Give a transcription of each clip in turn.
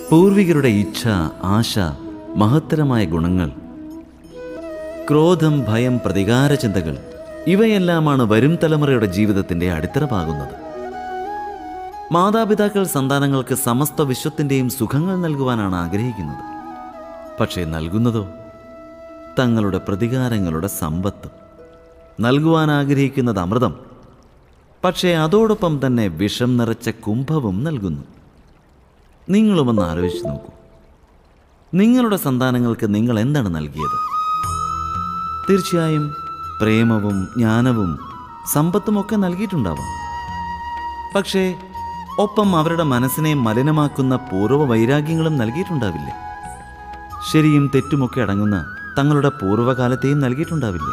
പൂർവികരുടെ ഇച്ഛ ആശ മഹത്തരമായ ഗുണങ്ങൾ ക്രോധം ഭയം പ്രതികാര ചിന്തകൾ ഇവയെല്ലാമാണ് വരും തലമുറയുടെ ജീവിതത്തിന്റെ അടിത്തറ പാകുന്നത് മാതാപിതാക്കൾ സന്താനങ്ങൾക്ക് സമസ്ത വിശ്വത്തിൻ്റെയും സുഖങ്ങൾ നൽകുവാനാണ് ആഗ്രഹിക്കുന്നത് പക്ഷേ നൽകുന്നതോ തങ്ങളുടെ പ്രതികാരങ്ങളുടെ സമ്പത്തും നൽകുവാൻ ആഗ്രഹിക്കുന്നത് അമൃതം പക്ഷേ അതോടൊപ്പം തന്നെ വിഷം നിറച്ച കുംഭവും നൽകുന്നു നിങ്ങളുമൊന്ന് ആലോചിച്ച് നോക്കൂ നിങ്ങളുടെ സന്താനങ്ങൾക്ക് നിങ്ങൾ എന്താണ് നൽകിയത് തീർച്ചയായും പ്രേമവും ജ്ഞാനവും സമ്പത്തുമൊക്കെ നൽകിയിട്ടുണ്ടാവാം പക്ഷേ ഒപ്പം അവരുടെ മനസ്സിനെ മലിനമാക്കുന്ന പൂർവ്വ വൈരാഗ്യങ്ങളും നൽകിയിട്ടുണ്ടാവില്ലേ ശരിയും തെറ്റുമൊക്കെ അടങ്ങുന്ന തങ്ങളുടെ പൂർവ്വകാലത്തെയും നൽകിയിട്ടുണ്ടാവില്ലേ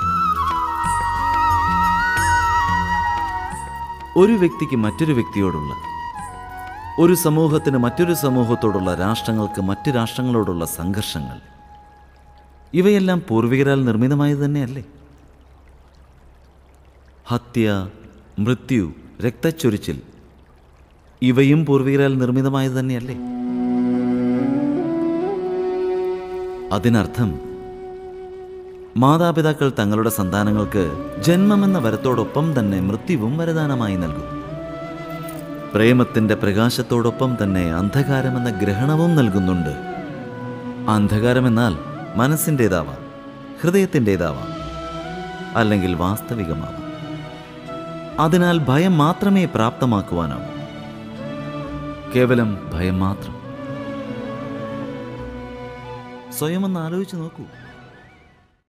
ഒരു വ്യക്തിക്ക് മറ്റൊരു വ്യക്തിയോടുള്ള ഒരു സമൂഹത്തിന് മറ്റൊരു സമൂഹത്തോടുള്ള രാഷ്ട്രങ്ങൾക്ക് മറ്റു രാഷ്ട്രങ്ങളോടുള്ള സംഘർഷങ്ങൾ ഇവയെല്ലാം പൂർവികരാൽ നിർമ്മിതമായത് തന്നെയല്ലേ ഹത്യ മൃത്യു രക്തച്ചൊരിച്ചിൽ ഇവയും പൂർവികരാൽ നിർമ്മിതമായത് തന്നെയല്ലേ അതിനർത്ഥം മാതാപിതാക്കൾ തങ്ങളുടെ സന്താനങ്ങൾക്ക് ജന്മമെന്ന വരത്തോടൊപ്പം തന്നെ മൃത്യുവും വരദാനമായി നൽകും പ്രേമത്തിന്റെ പ്രകാശത്തോടൊപ്പം തന്നെ അന്ധകാരമെന്ന ഗ്രഹണവും നൽകുന്നുണ്ട് അന്ധകാരമെന്നാൽ മനസ്സിൻ്റെതാവാം ഹൃദയത്തിൻ്റെതാവാം അല്ലെങ്കിൽ വാസ്തവികമാവാം അതിനാൽ ഭയം മാത്രമേ പ്രാപ്തമാക്കുവാനാവൂ കേവലം ഭയം മാത്രം സ്വയം ഒന്ന് ആലോചിച്ച് നോക്കൂ